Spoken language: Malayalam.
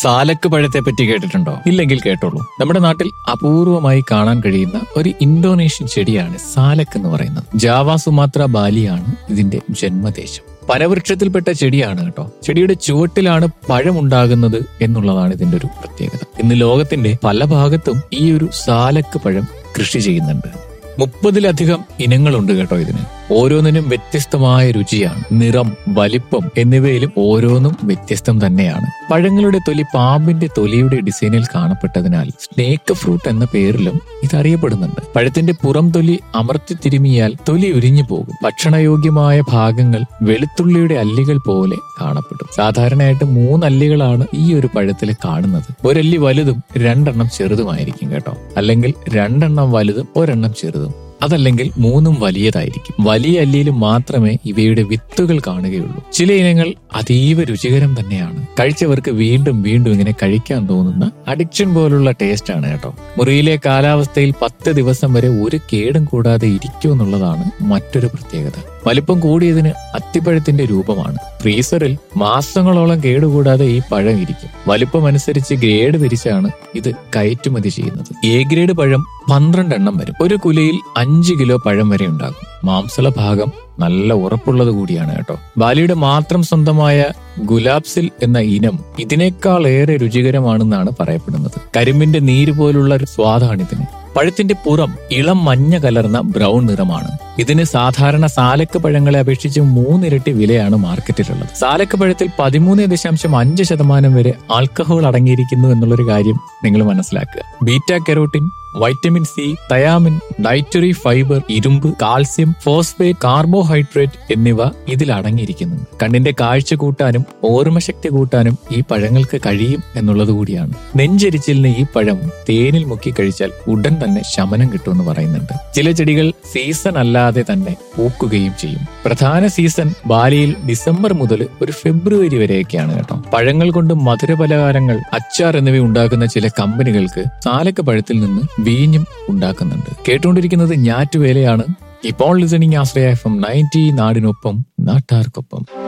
സാലക്ക് പഴത്തെ പറ്റി കേട്ടിട്ടുണ്ടോ ഇല്ലെങ്കിൽ കേട്ടോളൂ നമ്മുടെ നാട്ടിൽ അപൂർവമായി കാണാൻ കഴിയുന്ന ഒരു ഇന്തോനേഷ്യൻ ചെടിയാണ് സാലക്ക് എന്ന് പറയുന്നത് ജാവ സുമാത്ര ബാലിയാണ് ഇതിന്റെ ജന്മദേശം പനവൃക്ഷത്തിൽപ്പെട്ട ചെടിയാണ് കേട്ടോ ചെടിയുടെ ചുവട്ടിലാണ് പഴമുണ്ടാകുന്നത് എന്നുള്ളതാണ് ഇതിന്റെ ഒരു പ്രത്യേകത ഇന്ന് ലോകത്തിന്റെ പല ഭാഗത്തും ഈ ഒരു സാലക്ക് പഴം കൃഷി ചെയ്യുന്നുണ്ട് മുപ്പതിലധികം ഇനങ്ങളുണ്ട് കേട്ടോ ഇതിന് ഓരോന്നിനും വ്യത്യസ്തമായ രുചിയാണ് നിറം വലിപ്പം എന്നിവയിലും ഓരോന്നും വ്യത്യസ്തം തന്നെയാണ് പഴങ്ങളുടെ തൊലി പാമ്പിന്റെ തൊലിയുടെ ഡിസൈനിൽ കാണപ്പെട്ടതിനാൽ സ്നേക്ക് ഫ്രൂട്ട് എന്ന പേരിലും ഇത് അറിയപ്പെടുന്നുണ്ട് പഴത്തിന്റെ പുറം തൊലി അമർത്തി തിരുമിയാൽ തൊലി ഉരിഞ്ഞു പോകും ഭക്ഷണയോഗ്യമായ ഭാഗങ്ങൾ വെളുത്തുള്ളിയുടെ അല്ലികൾ പോലെ കാണപ്പെടും സാധാരണയായിട്ട് മൂന്നല്ലികളാണ് ഈ ഒരു പഴത്തിൽ കാണുന്നത് ഒരല്ലി വലുതും രണ്ടെണ്ണം ചെറുതുമായിരിക്കും കേട്ടോ അല്ലെങ്കിൽ രണ്ടെണ്ണം വലുതും ഒരെണ്ണം ചെറുതും അതല്ലെങ്കിൽ മൂന്നും വലിയതായിരിക്കും വലിയ അല്ലിയിൽ മാത്രമേ ഇവയുടെ വിത്തുകൾ കാണുകയുള്ളൂ ചില ഇനങ്ങൾ അതീവ രുചികരം തന്നെയാണ് കഴിച്ചവർക്ക് വീണ്ടും വീണ്ടും ഇങ്ങനെ കഴിക്കാൻ തോന്നുന്ന അഡിക്ഷൻ പോലുള്ള ടേസ്റ്റ് ആണ് കേട്ടോ മുറിയിലെ കാലാവസ്ഥയിൽ പത്ത് ദിവസം വരെ ഒരു കേടും കൂടാതെ ഇരിക്കും എന്നുള്ളതാണ് മറ്റൊരു പ്രത്യേകത വലിപ്പം കൂടിയതിന് അത്തിപ്പഴത്തിന്റെ രൂപമാണ് ഫ്രീസറിൽ മാസങ്ങളോളം കേടുകൂടാതെ ഈ പഴം ഇരിക്കും വലിപ്പം അനുസരിച്ച് ഗ്രേഡ് തിരിച്ചാണ് ഇത് കയറ്റുമതി ചെയ്യുന്നത് എ ഗ്രേഡ് പഴം പന്ത്രണ്ടെണ്ണം വരും ഒരു കുലയിൽ അഞ്ച് കിലോ പഴം വരെ ഉണ്ടാകും മാംസള ഭാഗം നല്ല ഉറപ്പുള്ളത് കൂടിയാണ് കേട്ടോ ബാലിയുടെ മാത്രം സ്വന്തമായ ഗുലാബ്സിൽ എന്ന ഇനം ഇതിനേക്കാൾ ഏറെ രുചികരമാണെന്നാണ് പറയപ്പെടുന്നത് കരിമ്പിന്റെ നീര് പോലുള്ള ഒരു സ്വാദാണിതിന് പഴത്തിന്റെ പുറം ഇളം മഞ്ഞ കലർന്ന ബ്രൗൺ നിറമാണ് ഇതിന് സാധാരണ സാലക്ക് പഴങ്ങളെ അപേക്ഷിച്ച് മൂന്നിരട്ടി വിലയാണ് മാർക്കറ്റിലുള്ളത് സാലക്ക് പഴത്തിൽ പതിമൂന്ന് ദശാംശം അഞ്ച് ശതമാനം വരെ ആൽക്കഹോൾ അടങ്ങിയിരിക്കുന്നു എന്നുള്ളൊരു കാര്യം നിങ്ങൾ മനസ്സിലാക്കുക beta carotene vitamin C thiamine dietary fibre ഇരുമ്പ് കാൽസ്യം ഫോസ്ഫേറ്റ് കാർബോഹൈഡ്രേറ്റ് എന്നിവ ഇതിൽ അടങ്ങിയിരിക്കുന്നുണ്ട് കണ്ണിന്റെ കാഴ്ച കൂട്ടാനും ഓർമ്മശക്തി കൂട്ടാനും ഈ പഴങ്ങൾക്ക് കഴിയും എന്നുള്ളത് കൂടിയാണ് നെഞ്ചരിച്ചിലിന് ഈ പഴം തേനിൽ മുക്കി കഴിച്ചാൽ ഉടൻ തന്നെ ശമനം കിട്ടുമെന്ന് പറയുന്നുണ്ട് ചില ചെടികൾ സീസൺ അല്ലാതെ തന്നെ പൂക്കുകയും ചെയ്യും പ്രധാന സീസൺ ബാലിയിൽ ഡിസംബർ മുതൽ ഒരു ഫെബ്രുവരി വരെയൊക്കെയാണ് കേട്ടോ പഴങ്ങൾ കൊണ്ട് മധുരപലഹാരങ്ങൾ അച്ചാർ എന്നിവ ഉണ്ടാക്കുന്ന ചില കമ്പനികൾക്ക് സാലക്ക പഴത്തിൽ നിന്ന് വീഞ്ഞും ഉണ്ടാക്കുന്നുണ്ട് കേട്ടുകൊണ്ടിരിക്കുന്നത് ഞാറ്റുവേലയാണ് ഇപ്പോൾ listening Ashraya F M ninety നാടിനൊപ്പം നാട്ടാർക്കൊപ്പം